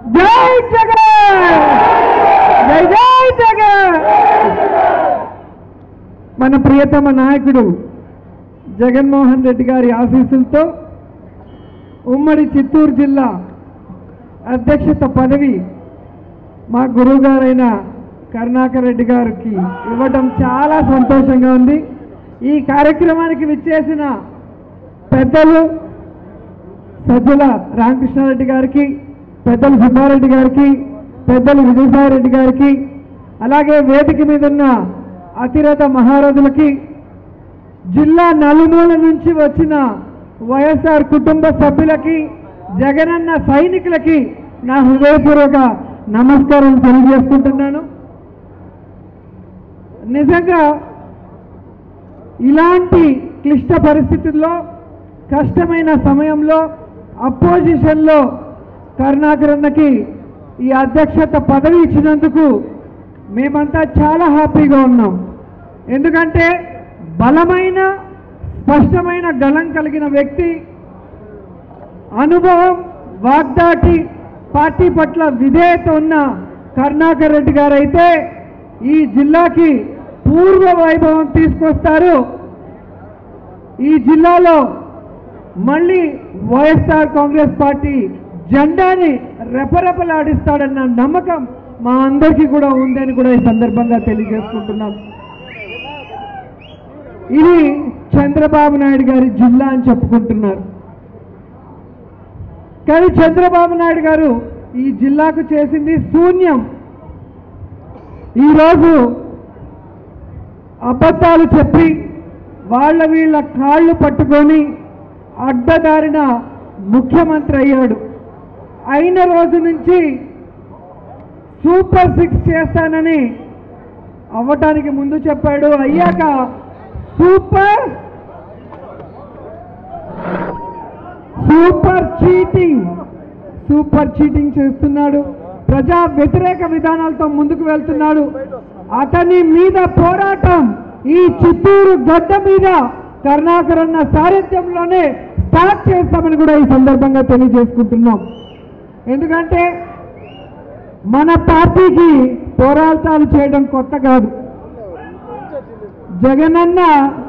జై జగన్ జై జై జగన్ మన ప్రియతమ నాయకుడు జగన్మోహన్ రెడ్డి గారి ఆశీస్సులతో ఉమ్మడి చిత్తూరు జిల్లా అధ్యక్షత పదవి మా గురువుగారైన కరుణాకర్ రెడ్డి గారికి ఇవ్వటం చాలా సంతోషంగా ఉంది ఈ కార్యక్రమానికి విచ్చేసిన పెద్దలు సజ్జల రామకృష్ణారెడ్డి గారికి పెద్దలు సుబ్బారెడ్డి గారికి పెద్దలు విజయసాయిరెడ్డి గారికి అలాగే వేదిక మీద ఉన్న అతిరథ మహారథులకి జిల్లా నలుమూల నుంచి వచ్చిన వైఎస్ఆర్ కుటుంబ సభ్యులకి జగనన్న సైనికులకి నా హృదయపూర్వక నమస్కారం తెలియజేసుకుంటున్నాను నిజంగా ఇలాంటి క్లిష్ట పరిస్థితుల్లో కష్టమైన సమయంలో అపోజిషన్లో కరుణాకర్ అన్నకి ఈ అధ్యక్షత పదవి ఇచ్చినందుకు మేమంతా చాలా హ్యాపీగా ఉన్నాం ఎందుకంటే బలమైన స్పష్టమైన గళం కలిగిన వ్యక్తి అనుభవం వాగ్దాటి పార్టీ పట్ల విధేయత ఉన్న కరుణాకర్ రెడ్డి గారైతే ఈ జిల్లాకి పూర్వ వైభవం తీసుకొస్తారు ఈ జిల్లాలో మళ్ళీ వైఎస్ఆర్ కాంగ్రెస్ పార్టీ జెండాని రెపరెపలాడిస్తాడన్న నమ్మకం మా అందరికీ కూడా ఉందని కూడా ఈ సందర్భంగా తెలియజేసుకుంటున్నాం ఇది చంద్రబాబు నాయుడు గారి జిల్లా అని చెప్పుకుంటున్నారు కానీ చంద్రబాబు నాయుడు గారు ఈ జిల్లాకు చేసింది శూన్యం ఈరోజు అబద్ధాలు చెప్పి వాళ్ళ వీళ్ళ కాళ్ళు పట్టుకొని అడ్డదారిన ముఖ్యమంత్రి అయ్యాడు అయిన రోజు నుంచి సూపర్ సిక్స్ చేస్తానని అవ్వటానికి ముందు చెప్పాడు అయ్యాక super super cheating super cheating చేస్తున్నాడు ప్రజా వ్యతిరేక విధానాలతో ముందుకు వెళ్తున్నాడు అతని మీద పోరాటం ఈ చిత్తూరు గడ్డ మీద కరుణాకర్ అన్న సారథ్యంలోనే స్టార్ట్ చేస్తామని కూడా ఈ సందర్భంగా తెలియజేసుకుంటున్నాం ఎందుకంటే మన పార్టీకి పోరాటాలు చేయడం కొత్త కాదు జగనన్న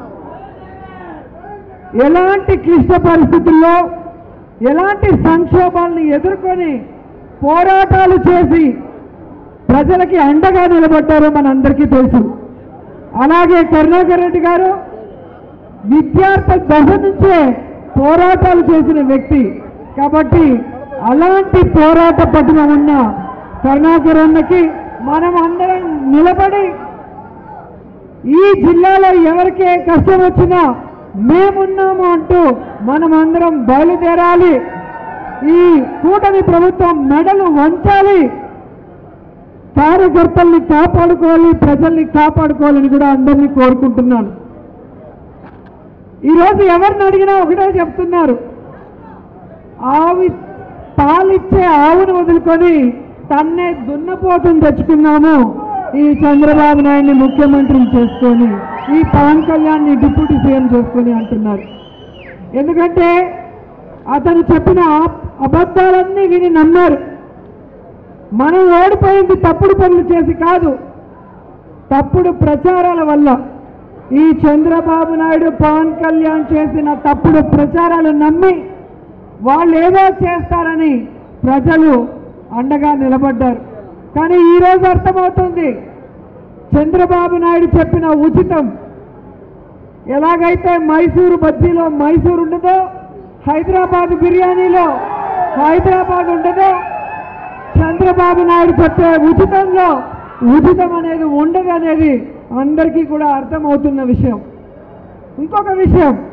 ఎలాంటి క్లిష్ట పరిస్థితుల్లో ఎలాంటి సంక్షోభాలను ఎదుర్కొని పోరాటాలు చేసి ప్రజలకి అండగా నిలబడ్డారో మనందరికీ తెలుసు అలాగే కరుణాకర్ రెడ్డి గారు విద్యార్థి దశ నుంచే పోరాటాలు చేసిన వ్యక్తి కాబట్టి అలాంటి పోరాట పటిమ ఉన్న కరుణాకర్ అన్నకి మనం అందరం నిలబడి ఈ జిల్లాలో ఎవరికి ఏ కష్టం వచ్చినా మేమున్నాము అంటూ మనం అందరం బయలుదేరాలి ఈ కూటమి ప్రభుత్వం మెడలు వంచాలి కార్యకర్తల్ని కాపాడుకోవాలి ప్రజల్ని కాపాడుకోవాలని కూడా అందరినీ కోరుకుంటున్నాను ఈరోజు ఎవరిని అడిగినా ఒకటే చెప్తున్నారు ఆవి పాలిచ్చే ఆవును వదులుకొని తన్నే దున్నపోతుని తెచ్చుకున్నాము ఈ చంద్రబాబు నాయుడిని ముఖ్యమంత్రిని చేసుకొని ఈ పవన్ కళ్యాణ్ని డిప్యూటీ సీఎం చేసుకొని అంటున్నారు ఎందుకంటే అతను చెప్పిన ఆ- అబద్ధాలన్నీ విని నమ్మారు మనం ఓడిపోయింది తప్పుడు పనులు చేసి కాదు తప్పుడు ప్రచారాల వల్ల ఈ చంద్రబాబు నాయుడు పవన్ కళ్యాణ్ చేసిన తప్పుడు ప్రచారాలు నమ్మి వాళ్ళు ఏదో చేస్తారని ప్రజలు అండగా నిలబడ్డారు కానీ ఈరోజు అర్థమవుతుంది చంద్రబాబు నాయుడు చెప్పిన ఉచితం ఎలాగైతే మైసూరు బజ్జీలో మైసూరు ఉండదో హైదరాబాద్ బిర్యానీలో హైదరాబాద్ ఉండదో చంద్రబాబు నాయుడు చెప్పే ఉచితంలో ఉచితం అనేది ఉండదు అనేది అందరికీ కూడా అర్థమవుతున్న విషయం ఇంకొక విషయం